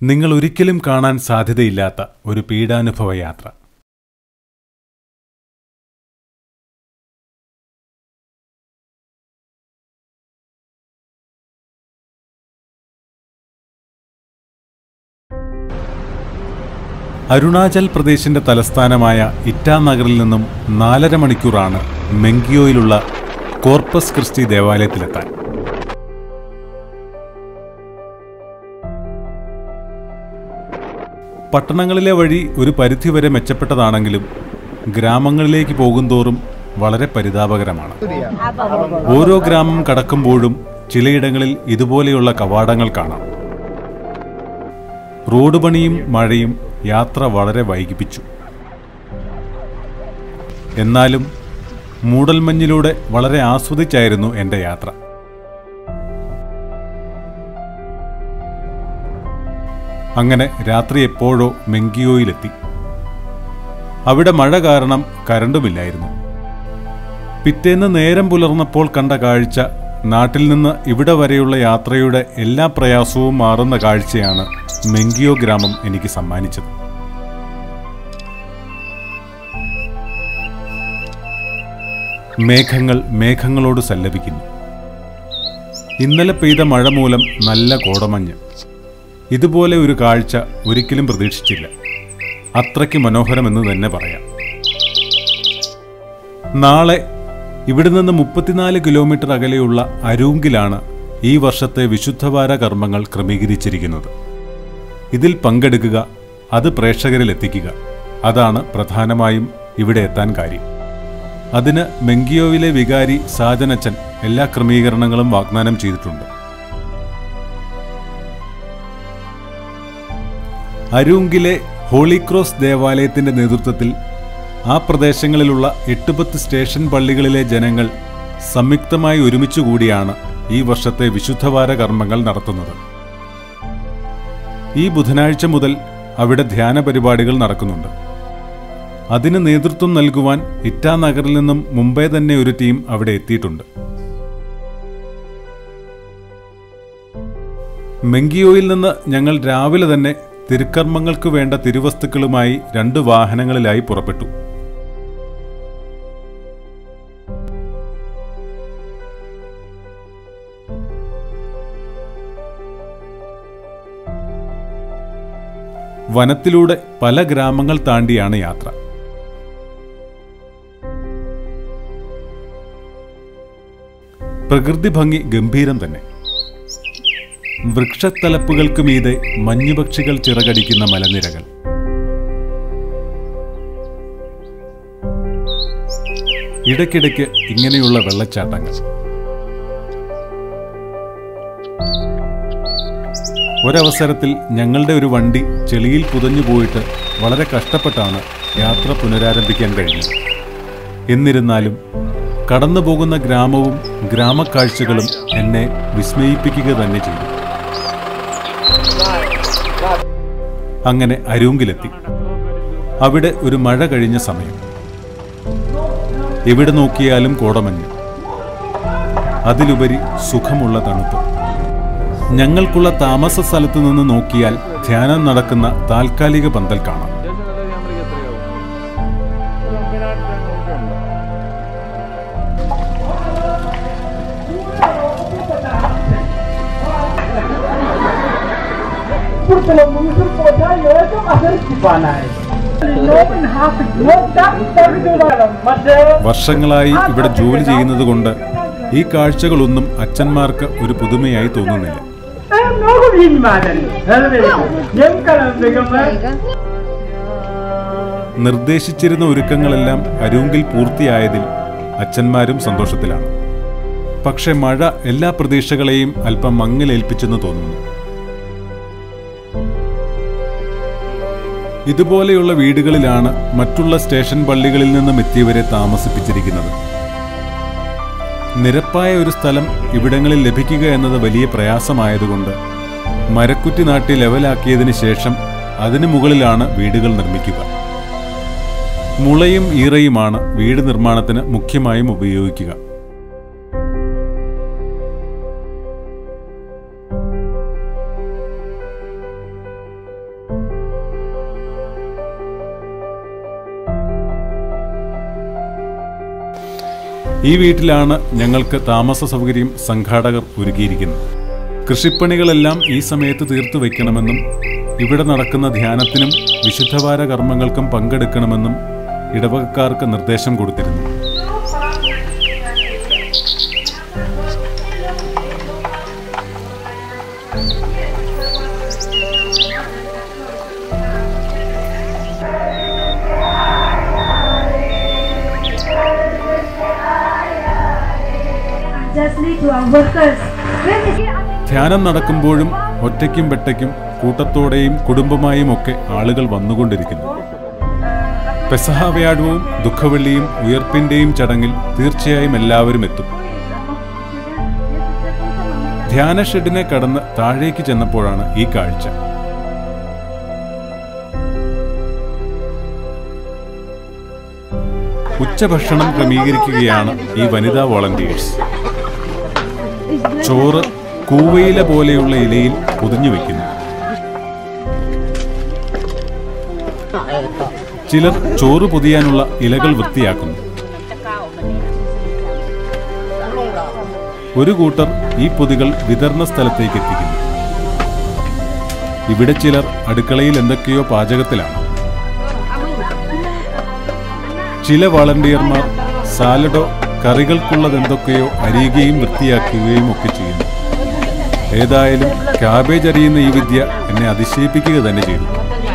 നിങ്ങൾ ഒരിക്കലും കാണാൻ സാധ്യതയില്ലാത്ത ഒരു പീഡാനുഭവ യാത്ര അരുണാചൽ പ്രദേശിന്റെ തലസ്ഥാനമായ ഇറ്റാനഗറിൽ നിന്നും നാലര മണിക്കൂറാണ് മെങ്കിയോയിലുള്ള കോർപ്പസ് ക്രിസ്റ്റി ദേവാലയത്തിലെത്താൻ പട്ടണങ്ങളിലെ വഴി ഒരു പരിധിവരെ മെച്ചപ്പെട്ടതാണെങ്കിലും ഗ്രാമങ്ങളിലേക്ക് പോകുന്തോറും വളരെ പരിതാപകരമാണ് ഓരോ ഗ്രാമം കടക്കുമ്പോഴും ചിലയിടങ്ങളിൽ ഇതുപോലെയുള്ള കവാടങ്ങൾ കാണാം റോഡ് പണിയും മഴയും യാത്ര വളരെ വൈകിപ്പിച്ചു എന്നാലും മൂടൽമഞ്ഞിലൂടെ വളരെ ആസ്വദിച്ചായിരുന്നു എൻ്റെ യാത്ര അങ്ങനെ രാത്രി എപ്പോഴോ മെങ്കിയോയിലെത്തി അവിടെ മഴ കാരണം കരണ്ടുമില്ലായിരുന്നു പിറ്റേന്ന് നേരം പുലർന്നപ്പോൾ കണ്ട കാഴ്ച നാട്ടിൽ നിന്ന് ഇവിടെ വരെയുള്ള യാത്രയുടെ എല്ലാ പ്രയാസവും മാറുന്ന കാഴ്ചയാണ് മെങ്കിയോ ഗ്രാമം എനിക്ക് സമ്മാനിച്ചത് മേഘങ്ങൾ മേഘങ്ങളോട് സല്ലപിക്കുന്നു ഇന്നലെ പെയ്ത മഴ മൂലം നല്ല കോടമഞ്ഞ് ഇതുപോലെ ഒരു കാഴ്ച ഒരിക്കലും പ്രതീക്ഷിച്ചില്ല അത്രയ്ക്ക് മനോഹരമെന്ന് തന്നെ പറയാം നാളെ ഇവിടെ നിന്ന് മുപ്പത്തിനാല് കിലോമീറ്റർ അകലെയുള്ള അരൂങ്കിലാണ് ഈ വർഷത്തെ വിശുദ്ധവാര കർമ്മങ്ങൾ ക്രമീകരിച്ചിരിക്കുന്നത് ഇതിൽ പങ്കെടുക്കുക അത് പ്രേക്ഷകരിൽ എത്തിക്കുക അതാണ് പ്രധാനമായും ഇവിടെ എത്താൻ കാര്യം അതിന് മെങ്കിയോയിലെ വികാരി സാജനച്ചൻ എല്ലാ ക്രമീകരണങ്ങളും വാഗ്ദാനം ചെയ്തിട്ടുണ്ട് അരൂങ്കിലെ ഹോളി ക്രോസ് ദേവാലയത്തിന്റെ നേതൃത്വത്തിൽ ആ പ്രദേശങ്ങളിലുള്ള എട്ട് പത്ത് സ്റ്റേഷൻ പള്ളികളിലെ ജനങ്ങൾ സംയുക്തമായി ഒരുമിച്ചു കൂടിയാണ് ഈ വർഷത്തെ വിശുദ്ധവാര കർമ്മങ്ങൾ നടത്തുന്നത് ഈ ബുധനാഴ്ച മുതൽ അവിടെ ധ്യാന പരിപാടികൾ നടക്കുന്നുണ്ട് അതിന് നേതൃത്വം നൽകുവാൻ ഇറ്റാനഗറിൽ നിന്നും മുമ്പേ തന്നെ ഒരു ടീം അവിടെ എത്തിയിട്ടുണ്ട് മെങ്കിയോയിൽ നിന്ന് ഞങ്ങൾ രാവിലെ തന്നെ തിരുക്കർമ്മങ്ങൾക്ക് വേണ്ട തിരുവസ്തുക്കളുമായി രണ്ട് വാഹനങ്ങളിലായി പുറപ്പെട്ടു വനത്തിലൂടെ പല ഗ്രാമങ്ങൾ താണ്ടിയാണ് യാത്ര പ്രകൃതി ഭംഗി ഗംഭീരം തന്നെ വൃക്ഷത്തലപ്പുകൾക്ക് മീതെ മഞ്ഞുപക്ഷികൾ ചിറകടിക്കുന്ന മലനിരകൾ ഇടയ്ക്കിടയ്ക്ക് ഇങ്ങനെയുള്ള വെള്ളച്ചാട്ടങ്ങൾ ഒരവസരത്തിൽ ഞങ്ങളുടെ ഒരു വണ്ടി ചെളിയിൽ പുതഞ്ഞു പോയിട്ട് വളരെ കഷ്ടപ്പെട്ടാണ് യാത്ര പുനരാരംഭിക്കാൻ കഴിഞ്ഞത് എന്നിരുന്നാലും കടന്നു പോകുന്ന ഗ്രാമവും ഗ്രാമക്കാഴ്ചകളും എന്നെ വിസ്മയിപ്പിക്കുക തന്നെ ചെയ്തു അങ്ങനെ അരൂങ്കിലെത്തി അവിടെ ഒരു മഴ കഴിഞ്ഞ സമയം എവിടെ നോക്കിയാലും കോടമഞ്ഞ് അതിലുപരി സുഖമുള്ള തണുപ്പ് ഞങ്ങൾക്കുള്ള താമസ സ്ഥലത്ത് നിന്ന് നോക്കിയാൽ ധ്യാനം നടക്കുന്ന താൽക്കാലിക പന്തൽ കാണാം Porque los municipios ya yo eso va a ser cubana. No in half no that that മറ്റേ വർഷങ്ങളായി ഇവിടെ ജോലി ചെയ്യുന്നത് കൊണ്ട് ഈ കാഴ്ചകളൊന്നും അച്ഛന്മാർക്ക് ഒരു പുതുമയായി തോന്നുന്നില്ല നോക്കൂ ഈ മാതൻ ഞങ്ങൾക്കറിയാം നിർദ്ദേശിച്ചിരുന്ന ഒരുക്കങ്ങളെല്ലാം അരൂങ്കിൽ പൂർത്തിയായതിൽ അച്ഛന്മാരും സന്തോഷത്തിലാണ് പക്ഷെ മഴ എല്ലാ പ്രതീക്ഷകളെയും അല്പം മങ്ങലേൽപ്പിച്ചെന്ന് തോന്നുന്നു ഇതുപോലെയുള്ള വീടുകളിലാണ് മറ്റുള്ള സ്റ്റേഷൻ പള്ളികളിൽ നിന്നും എത്തിയവരെ താമസിപ്പിച്ചിരിക്കുന്നത് നിരപ്പായ ഒരു സ്ഥലം ഇവിടങ്ങളിൽ ലഭിക്കുക എന്നത് വലിയ പ്രയാസമായതുകൊണ്ട് മരക്കുറ്റി നാട്ടി ലെവലാക്കിയതിന് ശേഷം അതിനു മുകളിലാണ് വീടുകൾ നിർമ്മിക്കുക മുളയും ഈറയുമാണ് വീട് നിർമ്മാണത്തിന് മുഖ്യമായും ഉപയോഗിക്കുക ഈ വീട്ടിലാണ് ഞങ്ങൾക്ക് താമസ സൗകര്യം സംഘാടകർ ഒരുക്കിയിരിക്കുന്നത് കൃഷിപ്പണികളെല്ലാം ഈ സമയത്ത് തീർത്തു വയ്ക്കണമെന്നും ഇവിടെ നടക്കുന്ന ധ്യാനത്തിനും വിശുദ്ധവാര കർമ്മങ്ങൾക്കും പങ്കെടുക്കണമെന്നും ഇടവകക്കാർക്ക് നിർദ്ദേശം കൊടുത്തിരുന്നു justly to our workers. When we see ധ്യാനം നടക്കുമ്പോഴും ഒറ്റയ്ക്കും വെട്ടയ്ക്കും കൂട്ടത്തോടെയും കുടുംബമായും ഒക്കെ ആളുകൾ വന്നുകൊണ്ടിരിക്കുന്നു പെസഹ വ്യാഴവും ദുഃഖവെള്ളിയും ഉയർപ്പിന്റെയും ചടങ്ങിൽ തീർച്ചയായും എല്ലാവരും എത്തും ധ്യാന ഷെഡിനെ കടന്ന് താഴേക്ക് ചെന്നപ്പോഴാണ് ഈ കാഴ്ച ഉച്ചഭക്ഷണം ക്രമീകരിക്കുകയാണ് ഈ വനിതാ വോളണ്ടിയേഴ്സ് ചോറ് കൂവയില പോലെയുള്ള ഇലയിൽ പൊതിഞ്ഞു വെക്കുന്നു ചിലർ ചോറ് പൊതിയാനുള്ള ഇലകൾ വൃത്തിയാക്കുന്നു ഒരു കൂട്ടർ ഈ പൊതികൾ വിതരണ സ്ഥലത്തേക്ക് എത്തിക്കുന്നു ഇവിടെ ചിലർ അടുക്കളയിൽ എന്തൊക്കെയോ പാചകത്തിലാണ് ചില വളണ്ടിയർമാർ സാലഡോ കറികൾക്കുള്ളതെന്തൊക്കെയോ അരിയുകയും വൃത്തിയാക്കുകയും ഒക്കെ ചെയ്യുന്നു ഏതായാലും ക്യാബേജ് അരിയുന്ന ഈ വിദ്യ എന്നെ അതിശയിപ്പിക്കുക തന്നെ ചെയ്തു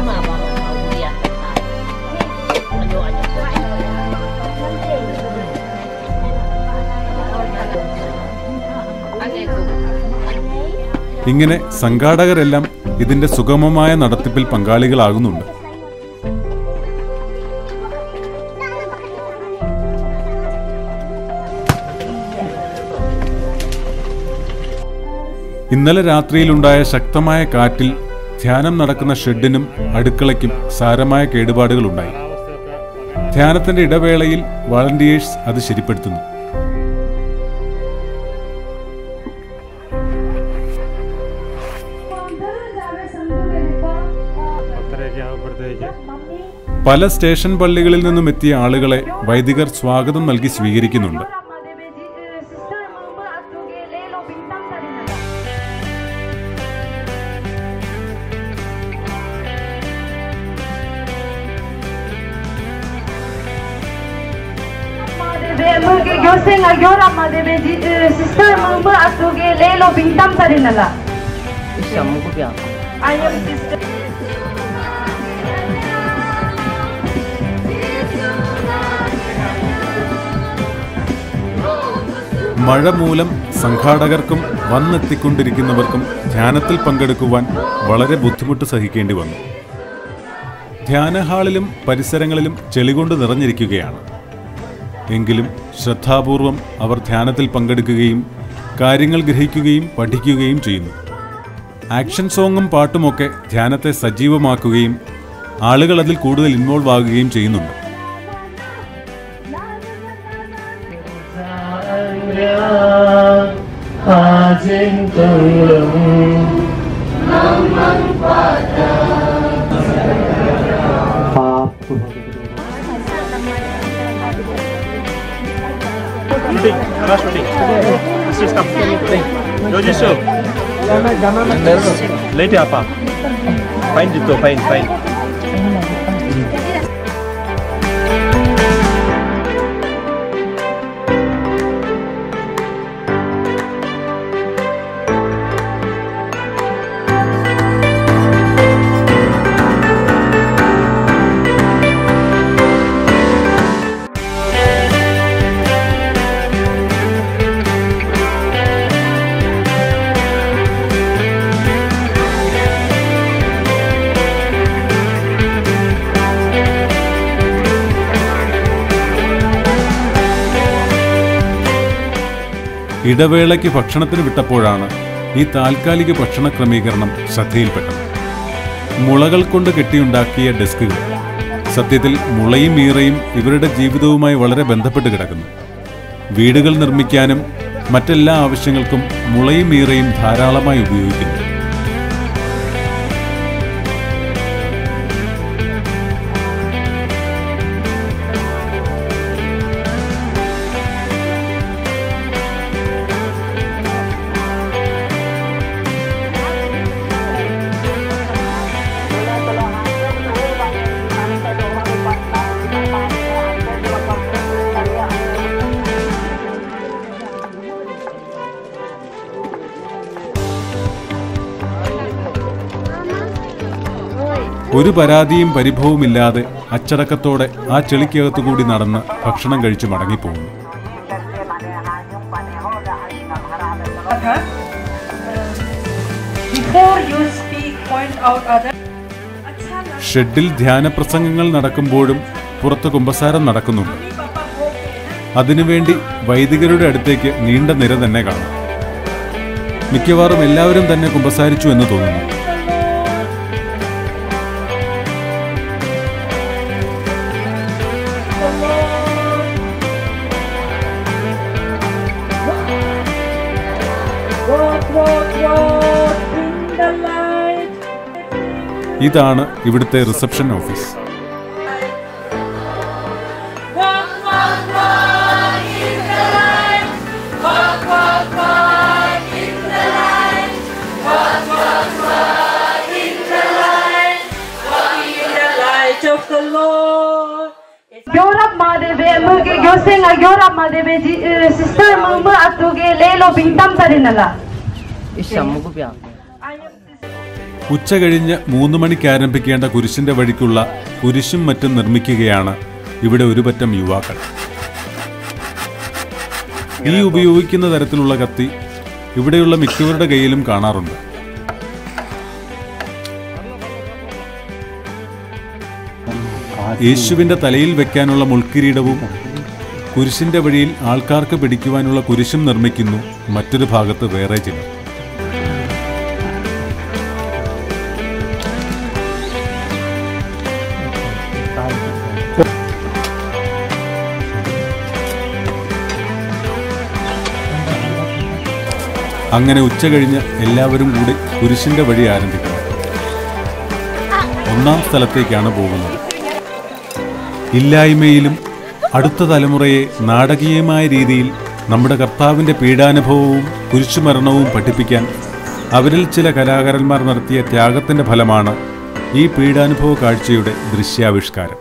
ഇങ്ങനെ സംഘാടകരെല്ലാം ഇതിന്റെ സുഗമമായ നടത്തിപ്പിൽ പങ്കാളികളാകുന്നുണ്ട് ഇന്നലെ രാത്രിയിലുണ്ടായ ശക്തമായ കാറ്റിൽ ധ്യാനം നടക്കുന്ന ഷെഡിനും അടുക്കളയ്ക്കും സാരമായ കേടുപാടുകളുണ്ടായി ധ്യാനത്തിന്റെ ഇടവേളയിൽ വളണ്ടിയേഴ്സ് അത് ശരിപ്പെടുത്തുന്നു പല സ്റ്റേഷൻ പള്ളികളിൽ നിന്നും എത്തിയ ആളുകളെ വൈദികർ സ്വാഗതം നൽകി സ്വീകരിക്കുന്നുണ്ട് Yoseng agora madebe sister mama atuge lelo bintang sa rin nala. Isang mo ko biya. I am sister. മഴ മൂലം സംഘാടകർക്കും വന്നെത്തിക്കൊണ്ടിരിക്കുന്നവർക്കും ധ്യാനത്തിൽ പങ്കെടുക്കുവാൻ വളരെ ബുദ്ധിമുട്ട് സഹിക്കേണ്ടി വന്നു ധ്യാന ഹാളിലും പരിസരങ്ങളിലും ചെളികൊണ്ട് നിറഞ്ഞിരിക്കുകയാണ് എങ്കിലും ശ്രദ്ധാപൂർവം അവർ ധ്യാനത്തിൽ പങ്കെടുക്കുകയും കാര്യങ്ങൾ ഗ്രഹിക്കുകയും പഠിക്കുകയും ചെയ്യുന്നു ആക്ഷൻ സോങ്ങും പാട്ടുമൊക്കെ ധ്യാനത്തെ സജീവമാക്കുകയും ആളുകൾ അതിൽ കൂടുതൽ ഇൻവോൾവ് ആകുകയും ചെയ്യുന്നുണ്ട് Shooting, last shooting. Assist up. Yoji show. Later apa? Fine dito, fine, fine. ഇടവേളയ്ക്ക് ഭക്ഷണത്തിന് വിട്ടപ്പോഴാണ് ഈ താൽക്കാലിക ഭക്ഷണ ക്രമീകരണം ശ്രദ്ധയിൽപ്പെട്ടത് മുളകൾ കൊണ്ട് കെട്ടിയുണ്ടാക്കിയ ഡെസ്കുകൾ സത്യത്തിൽ മുളയും ഈറയും ഇവരുടെ ജീവിതവുമായി വളരെ ബന്ധപ്പെട്ട് കിടക്കുന്നു വീടുകൾ നിർമ്മിക്കാനും മറ്റെല്ലാ ആവശ്യങ്ങൾക്കും മുളയും ഈറയും ധാരാളമായി ഉപയോഗിക്കുന്നു ഒരു പരാതിയും പരിഭവമില്ലാതെ അച്ചടക്കത്തോടെ ആ ചെളിക്കകത്തു കൂടി നടന്ന് ഭക്ഷണം കഴിച്ചു മടങ്ങിപ്പോകുന്നു Before you speak, point out other. ഷെഡിൽ ധ്യാനപ്രസംഗങ്ങൾ നടക്കുമ്പോഴും പുറത്ത് കുമ്പസാരം നടക്കുന്നുണ്ട് അതിനുവേണ്ടി വൈദികരുടെ അടുത്തേക്ക് നീണ്ട നിര തന്നെ കാണാം മിക്കവാറും എല്ലാവരും തന്നെ കുമ്പസാരിച്ചു എന്ന് തോന്നുന്നു Walk, walk, walk in the light. ഇതാണ് ഇവിടുത്തെ reception office Walk, walk, walk in the light. Walk, walk, walk in the light. Walk, walk, walk in the light. Walk in the light of the Lord. Yorap madebe muge yosenga yorap madebe ji eh, sister mama atuge lelo bingtam sarinala. Isang mo ko biya. ഉച്ച കഴിഞ്ഞ് മൂന്ന് മണിക്ക് ആരംഭിക്കേണ്ട കുരിശിന്റെ വഴിക്കുള്ള കുരിശും മറ്റും നിർമ്മിക്കുകയാണ് ഇവിടെ ഒരു പറ്റം യുവാക്കൾ ഈ ഉപയോഗിക്കുന്ന തരത്തിലുള്ള കത്തി ഇവിടെയുള്ള മിക്കവരുടെ കയ്യിലും കാണാറുണ്ട് യേശുവിന്റെ തലയിൽ വെക്കാനുള്ള മുൾക്കിരീടവും കുരിശിന്റെ വഴിയിൽ ആൾക്കാർക്ക് പിടിക്കുവാനുള്ള കുരിശും നിർമ്മിക്കുന്നു മറ്റൊരു ഭാഗത്ത് വേറെ ചിലർ അങ്ങനെ ഉച്ച കഴിഞ്ഞ് എല്ലാവരും കൂടി കുരിശിന്റെ വഴി ആരംഭിക്കുന്നു ഒന്നാം സ്ഥലത്തേക്കാണ് പോകുന്നത് ഇല്ലായ്മയിലും അടുത്ത തലമുറയെ നാടകീയമായ രീതിയിൽ നമ്മുടെ കർത്താവിന്റെ പീഡാനുഭവവും കുരിശുമരണവും പഠിപ്പിക്കാൻ അവരിൽ ചില കലാകാരന്മാർ നടത്തിയ ത്യാഗത്തിന്റെ ഫലമാണ് ഈ പീഡാനുഭവ കാഴ്ചയുടെ ദൃശ്യാവിഷ്കാരം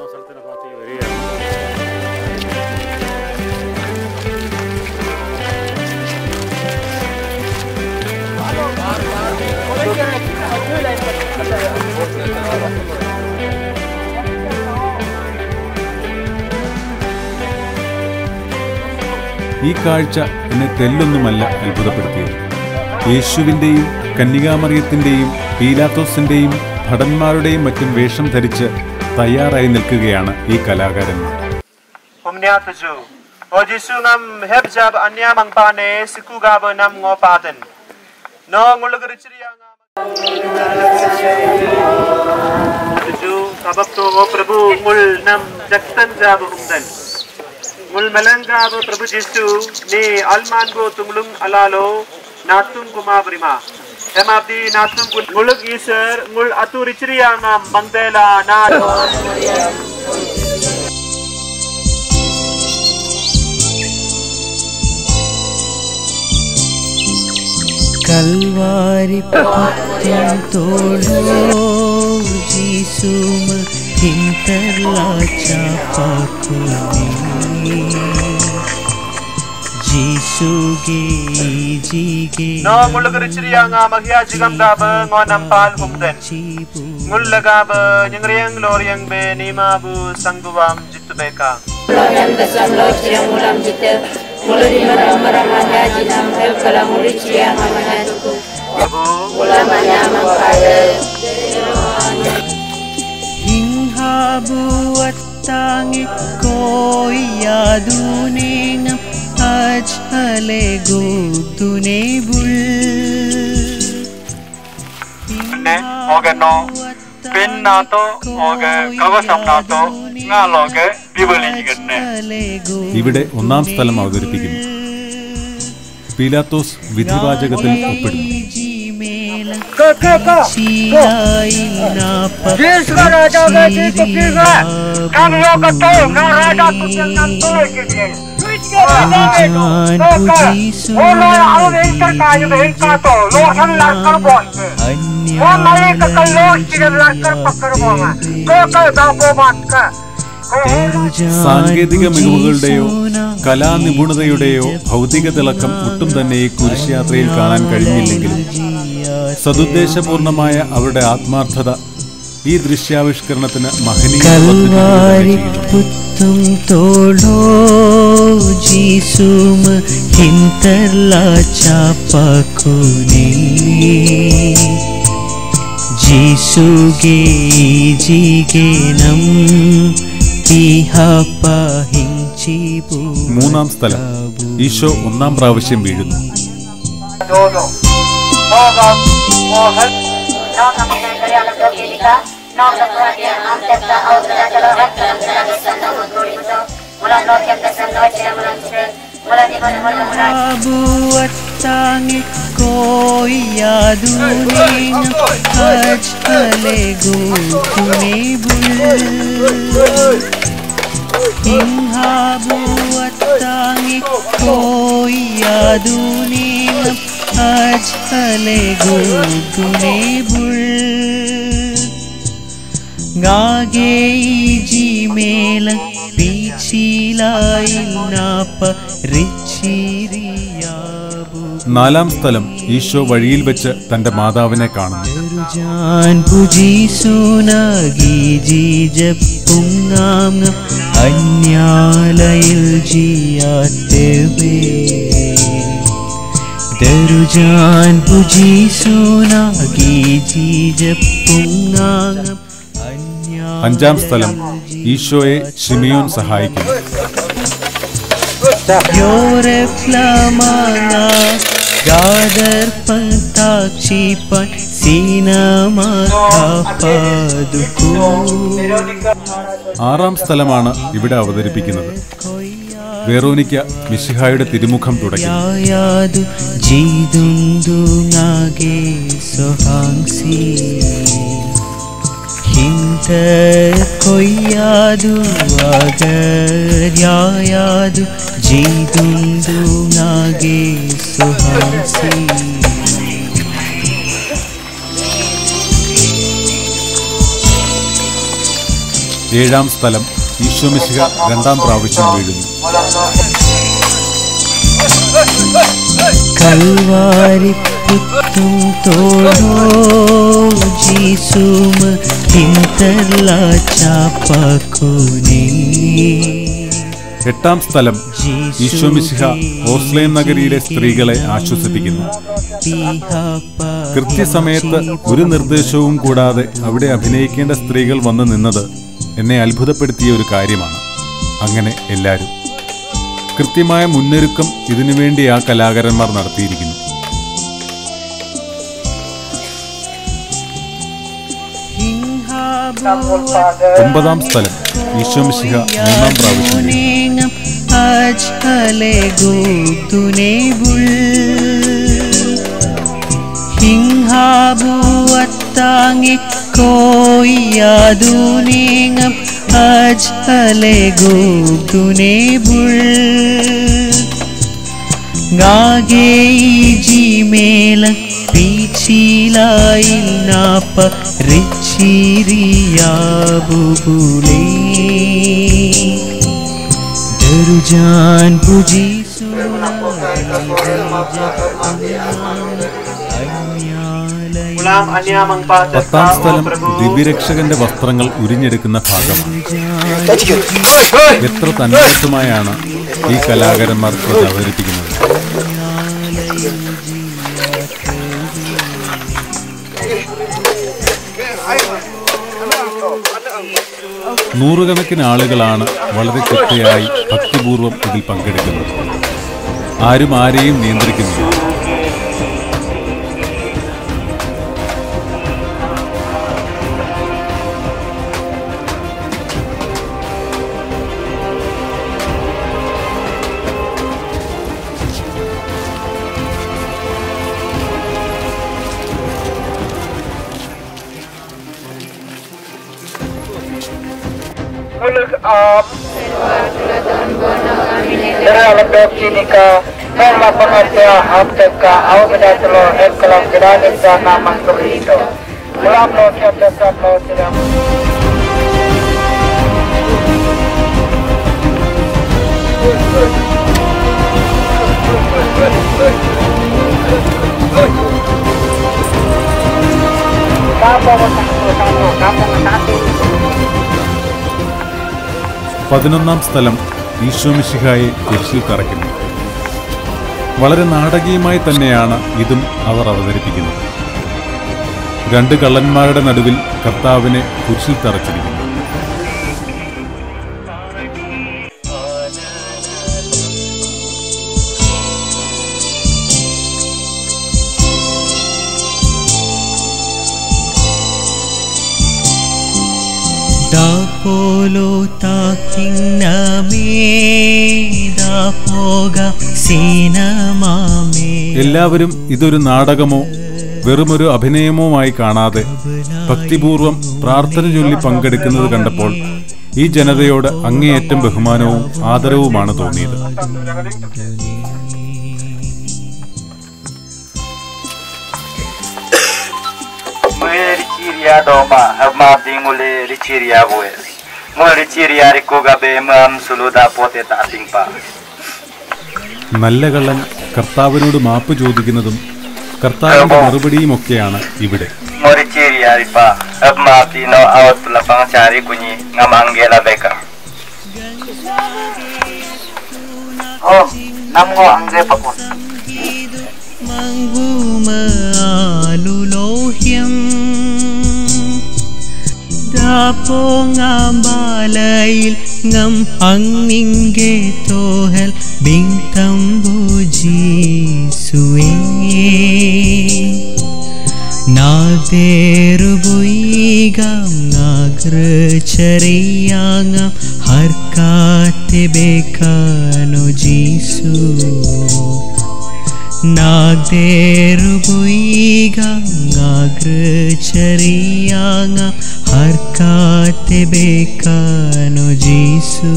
ഈ കാഴ്ച എന്നെ തെല്ലൊന്നുമല്ല അത്ഭുതപ്പെടുത്തിയത് യേശുവിൻ്റെയും കന്യകാമറിയത്തിൻ്റെയും പീലാത്തോസിൻ്റെയും ഭടന്മാരുടെയും മറ്റും വേഷം ധരിച്ച് തയ്യാറായി നിൽക്കുകയാണ് ഈ കലാകാരന്മാർ Humnia tuju. O Jisu ngam heb jab anya mangpane siku gaba nam ngopaten. No ngulugri chiriya ngam. Tuju sabab to o Prabhu ngul nam jaktan jab humdan. Ngul melang jab Prabhu Jisu ni alman go tunglung alalo natum kuma brima. Em abdi natum kun ngulug isar ngul atu richriya ngam mangdela na Calvary പത്യം തോളോ ജീസുമ hinterlacha pakuni Jisuge jige No ngulugri chiriya ngam agya jigam gaba ngonam pal humdan. chibu Ngulaga ba nyangriang loriang be nima bu sangguwam jitu beka. Yang kesam lo yang ulam kita Mula di marah-marah mana jinam hel kalau muri ciang amana tuku Abu Mula mana mangkada Hinghabu at tangi ko'y yaduningam Haj halego tunebul ne oge no pin na to oge kawasam na to nga loge bibeli genne. ഇവിടെ ഒന്നാം സ്ഥലം അവതരിപ്പിക്കുന്നു പീലാത്തോസ് വിധിവാചകത്തിൽ ഒപ്പിടുന്നു സാങ്കേതിക മികവുകളുടെയോ കലാനിപുണതയുടെയോ ഭൗതിക തിളക്കം ഒട്ടും തന്നെ ഈ കുരിശയാത്രയിൽ കാണാൻ കഴിഞ്ഞില്ലെങ്കിലും സതുദ്ദേശപൂർണമായ അവരുടെ ആത്മാർത്ഥത ഈ ദൃശ്യാവിഷ്കരണത്തിന് മഹനീയ പദ്ധതി കൽവാരിപ്പുത്തും തോളോ ജീസുമ ഹിന്തർല ചാപ്പക്കുനി ജീസുഗേ ജീഗേനം പിഹപ്പഹിഞ്ചി മൂന്നാം സ്ഥലം ഈശോ ഒന്നാം പ്രാവശ്യം വീഴുന്നു Dodo. Mogas, mohas, Abuatangi koyaduning haj halego kunibul Inhabuatangi koyaduning haj halego kunibul Ngage ijimela pichilail napa richiriyabu നാലാം സ്ഥലം ഈശോ വഴിയിൽ വെച്ച് തന്റെ മാതാവിനെ കാണുന്നു Jarujan puji sunagi jijapungam anyalayil jiyatewe Darujan puji sunagi jijapungam അഞ്ചാം സ്ഥലം ഈശോയെ ഷിമിയോൻ സഹായിക്കുന്നു Yore flamanga Gadar pantaksipan Sinama kapaduku ആറാം സ്ഥലമാണ് ഇവിടെ അവതരിപ്പിക്കുന്നത് വേറോനിക്ക മിശിഹായുടെ തിരുമുഖം തുടങ്ങി Yayadu jidundu ngage sohangsi Hinter koyadu agar yayadu jidundu ngage sohangsi ഏഴാം സ്ഥലം ഈശോ മിശിഹ രണ്ടാം പ്രാവശ്യം വീഴുന്നു കൽവാരി പുത്തും തോടോ ജീസുമ ഹിന്തർല ചാപ്പക്കുനി എട്ടാം സ്ഥലം ഈശോ മിശിഹ ഓസ്ലേം നഗരിയിലെ സ്ത്രീകളെ ആശ്വസിപ്പിക്കുന്നു കൃത്യസമയത്ത് ഒരു നിർദ്ദേശവും കൂടാതെ അവിടെ അഭിനയിക്കേണ്ട സ്ത്രീകൾ വന്നു നിന്നത് എന്നെ അത്ഭുതപ്പെടുത്തിയ ഒരു കാര്യമാണ് അങ്ങനെ എല്ലാവരും കൃത്യമായ മുന്നൊരുക്കം ഇതിനുവേണ്ടി ആ കലാകാരന്മാർ നടത്തിയിരിക്കുന്നു ഒമ്പതാം സ്ഥലം ഈശോ മിശിഹ മൂന്നാം പ്രാവശ്യം വീഴുന്നു. അജലെ ഗോതുനെ ബുൾ ഹിംഹാബുവത്താങ്ങി കോയാദുനീങ്ങം അജലെ ഗോതുനെ ബുൾ ngage jimela pichilail napa richiria bubule darujan puji Ulam anyamang patas പത്താം ka, O സ്ഥലം Prabhu. ദിവ്യരക്ഷകന്റെ വസ്ത്രങ്ങൾ ഉരിഞ്ഞെടുക്കുന്ന ഭാഗമാണ് എത്ര തന്മയത്വമായാണ് ഈ കലാകാരന്മാർ ഇത് അവതരിപ്പിക്കുന്നത് നൂറുകണക്കിന് ആളുകളാണ് വളരെ ചിട്ടയായി ഭക്തിപൂർവം ഇതിൽ പങ്കെടുക്കുന്നത് ആരും ആരെയും നിയന്ത്രിക്കുന്നില്ല Muluk ab. Dara lapok sini ka. Mela pengertia abdek ka. Au beda telo em kalam jiranin sana masuk itu. Ulam lo syabda sab lo tidak. Kapa waktu പതിനൊന്നാം സ്ഥലം ഈശോമിശിഹായെ കുരിശിൽ തറയ്ക്കുന്നു വളരെ നാടകീയമായി തന്നെയാണ് ഇതും അവർ അവതരിപ്പിക്കുന്നത് രണ്ട് കള്ളന്മാരുടെ നടുവിൽ കർത്താവിനെ കുരിശിൽ തറച്ചിരിക്കുന്നു Dapolo taking name dapoga sinamame എല്ലാവരും ഇതൊരു നാടകമോ വെറുമൊരു അഭിനയമോമായി കാണാതെ ഭക്തിപൂർവം പ്രാർത്ഥന ചൊല്ലി പങ്കെടുക്കുന്നത് കണ്ടപ്പോൾ ഈ ജനതയോട് അങ്ങേയറ്റം ബഹുമാനവും ആദരവുമാണ് തോന്നിയത് Mwe richiria doma hama dingule richiria boe. Mwe richiria rikoga be mam suluda pote ta tingpa. നല്ല കള്ളൻ കർത്താവിനോട് മാപ്പ് ചോദിക്കുന്നതും കർത്താവിന്റെ മറുപടിയുമൊക്കെയാണ് ഇവിടെ Mwe richiria ripa hama dino awat lapang cari kunyi ngamangela beka. Oh, namgo angge pakun. മങ്കുമാലുലോഹ്യം ദാപോങ്ങാമ്പാലയിൽ ngam അങ്ങിങ്കെ തോഹൽ ബിങ്തംബുജി സുവേ നാദേറുബുയിഗം നാഗ്രചരിയാങ്ങം ഹർക്കാത്തെ ബേക്കാനോ ജീസു നാഗേറുബുയിഗം നാഗ്രചരിയാങ്ങം ഹർക്കാത്തെ ബേക്കാനോ ജീസു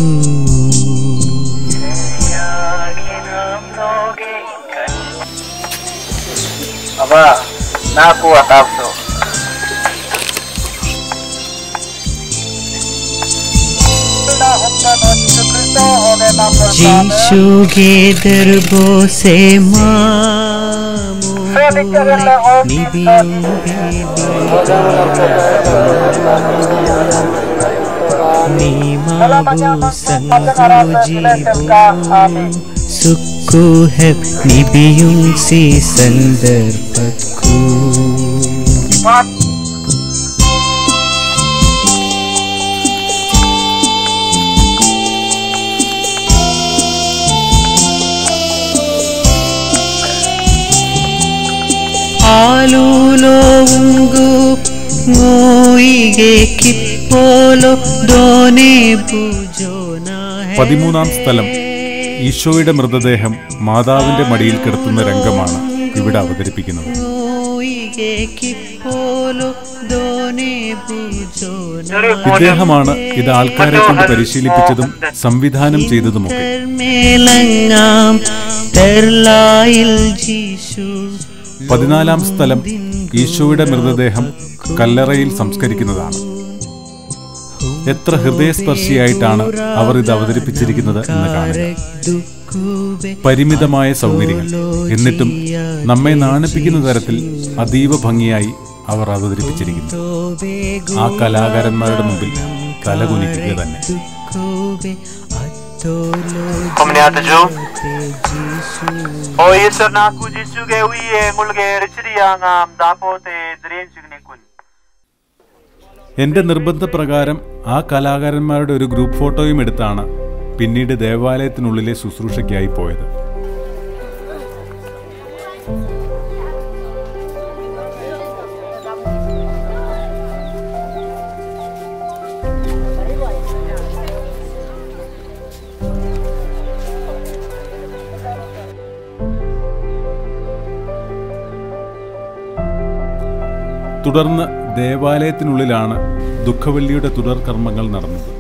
Aba, naku atapso. जीशु के दरबो से मामूले निबियों सुक्कु है निबियुं से संदर्पक्कू ആലൂലോ ഉങ്കു ngồi കിപ്പോലോ ദോനെ പൂജോന പതിമൂന്നാം സ്ഥലം ഈശോയുടെ മൃതദേഹം മാതാവിന്റെ മടിയിൽ കിടത്തുന്ന രംഗമാണ് ഇവിടെ അവതരിപ്പിക്കുന്നത് കിപ്പോലോ ദോനെ പൂജോന ഇദ്ദേഹമാണ് ഇത് ആൾക്കാരെ കൊണ്ട് പരിശീലിപ്പിച്ചതും സംവിധാനം ചെയ്തതുമൊക്കെ മേലങ്ങാം തെർലായിൽ ജീശു പതിനാലാം സ്ഥലം ഈശോയുടെ മൃതദേഹം കല്ലറയിൽ സംസ്കരിക്കുന്നതാണ് എത്ര ഹൃദയസ്പർശിയായിട്ടാണ് അവർ ഇത് അവതരിപ്പിച്ചിരിക്കുന്നത് എന്ന് കാണുക പരിമിതമായ സൗകര്യങ്ങൾ എന്നിട്ടും നമ്മെ നാണിപ്പിക്കുന്ന തരത്തിൽ അതീവ ഭംഗിയായി അവർ അവതരിപ്പിച്ചിരിക്കുന്നു ആ കലാകാരന്മാരുടെ മുമ്പിൽ തലകുനിക്കുക തന്നെ Komuniata jo. O yeser naku jisu ge wiye ngulge richiria ngam dapote dren signikun. എന്റെ നിർബന്ധപ്രകാരം ആ കലാകാരന്മാരുടെ ഒരു ഗ്രൂപ്പ് ഫോട്ടോയും എടുത്താണ് പിന്നീട് ദേവാലയത്തിനുള്ളിലെ ശുശ്രൂഷയ്ക്കായി പോയത് തുടർന്ന് ദേവാലയത്തിനുള്ളിലാണ് ദുഃഖവെള്ളിയുടെ തുടർ കർമ്മങ്ങൾ നടന്നത്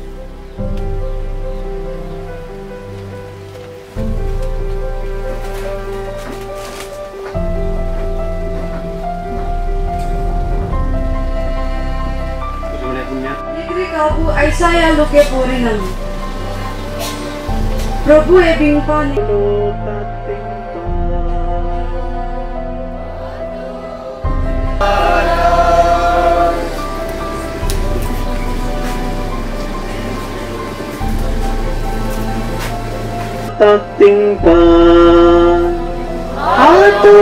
Negeri kabu ay saya luke purinan. Prabhu e bingpan. takting pa Ato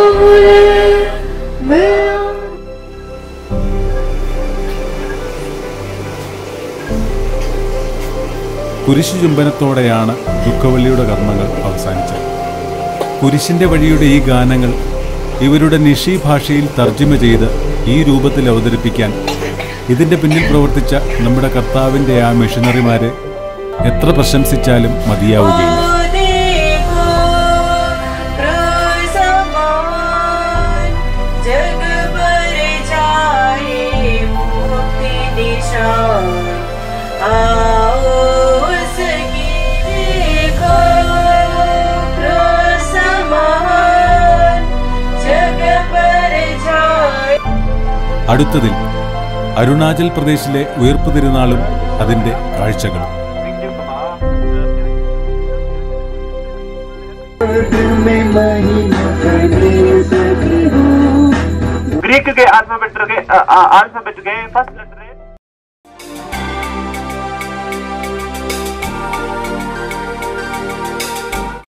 കുരിശു ചുംബനത്തോടെയാണ് ദുഃഖവള്ളിയുടെ കർമ്മങ്ങൾ അവസാനിച്ചത് കുരിശിന്റെ വഴിയുടെ ഈ ഗാനങ്ങൾ ഇവരുടെ നിഷി ഭാഷയിൽ തർജ്ജിമ ചെയ്ത് ഈ രൂപത്തിൽ അവതരിപ്പിക്കാൻ ഇതിന്റെ പിന്നിൽ പ്രവർത്തിച്ച നമ്മുടെ കർത്താവിന്റെ ആ മിഷനറിമാരെ എത്ര പ്രശംസിച്ചാലും മതിയാവുകയില്ല जग पर जाए मुक्ति निशान आओ उसकी देखो क्रोस महान जग पर जाए അടുത്തതിൽ അരുണാചൽ പ്രദേശിലെ ഉയർപ്പ് തിരുനാളും അതിന്റെ കാഴ്ചകളും ಗ್ರೀಕ್ಗೆ ಆಲ್ಫಾಬೆಟ್ಗೆ ಆಲ್ಫಾಬೆಟ್ಗೆ ಫಸ್ಟ್ ಲೆಟರ್